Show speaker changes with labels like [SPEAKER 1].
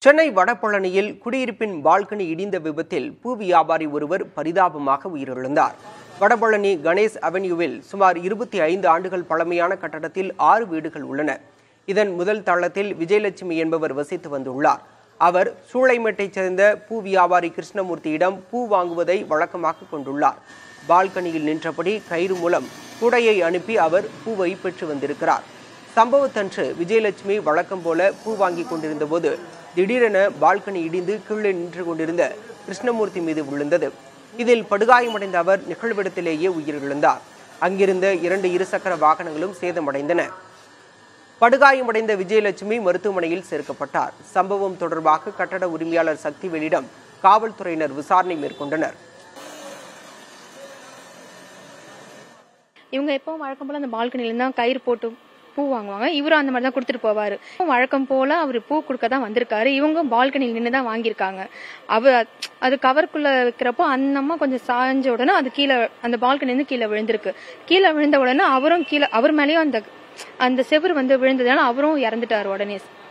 [SPEAKER 1] Chennai வடபழனியில் குடியிருப்பின் balcony இடிந்த விபத்தில் பூ வியாபாரி ஒருவர் பரிதாபமாக உயிரிழந்தார் வடபழனி கணேஷ் அவென்யூவில் சுமார் இருபத்தி ஐந்து ஆண்டுகள் பழமையான கட்டடத்தில் ஆறு வீடுகள் உள்ளன இதன் முதல் தளத்தில் விஜயலட்சுமி என்பவர் வசித்து வந்துள்ளார் அவர் சூளைமேட்டைச் சேர்ந்த பூ வியாபாரி கிருஷ்ணமூர்த்தியிடம் பூ வாங்குவதை வழக்கமாக கொண்டுள்ளார் பால்கனியில் நின்றபடி கயிறு மூலம் குடையை அனுப்பி அவர் பூவை பெற்று வந்திருக்கிறார் சம்பவத்தன்று விஜயலட்சுமி வழக்கம் போல பூ வாங்கி கொண்டிருந்த போது திடீரென பால்கனி இடிந்து கீழே நின்று கொண்டிருந்த கிருஷ்ணமூர்த்தி மீது விழுந்தது இதில் படுகாயமடைந்த அவர் நிகழ்விடத்திலேயே உயிரிழந்தார் அங்கிருந்த இரண்டு இருசக்கர வாகனங்களும் சேதமடைந்தன படுகாயமடைந்த விஜயலட்சுமி மருத்துவமனையில் சேர்க்கப்பட்டார் சம்பவம் தொடர்பாக கட்டட உரிமையாளர் சக்திவேலிடம் காவல்துறையினர் விசாரணை மேற்கொண்டனர்
[SPEAKER 2] இவங்க எப்பவும் வழக்கம் போல அந்த பால்கனில தான் கயிறு போட்டு பூ வாங்குவாங்க இவரும் அந்த மாதிரி தான் கொடுத்துட்டு போவாரு வழக்கம் போல அவர் பூ கொடுக்க தான் வந்திருக்காரு இவங்க பால்கனியில் நின்று தான் வாங்கியிருக்காங்க அவர் அது கவருக்குள்ள வைக்கிறப்போ அந்த அம்மா கொஞ்சம் சாய்ஞ்ச உடனே அது கீழே அந்த பால்கனி இருந்து கீழே விழுந்திருக்கு கீழே விழுந்த உடனே அவரும் கீழே அவர் மேலேயும் அந்த அந்த செவுரு வந்து விழுந்ததுனால அவரும் இறந்துட்டாரு உடனே